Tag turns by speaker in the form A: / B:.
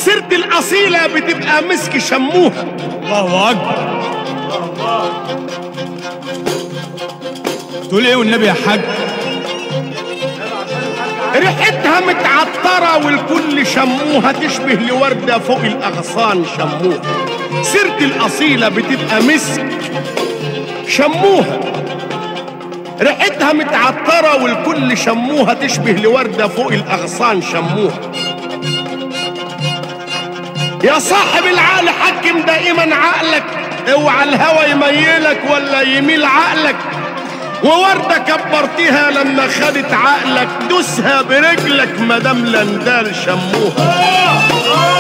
A: سيرة الأصيلة بتبقى مسك شموها
B: الله اكبر تقول ايه والنبي يا حاج
A: ريحتها متعطرة والكل شموها تشبه لوردة فوق الأغصان شموها سيرة الأصيلة بتبقى مسك شموها ريحتها متعطرة والكل شموها تشبه لوردة فوق الأغصان شموها يا صاحب العقل حكم دائما عقلك اوعى الهوى يميلك ولا يميل عقلك ووردة كبرتها لما خدت عقلك دوسها برجلك مدام لندال شموها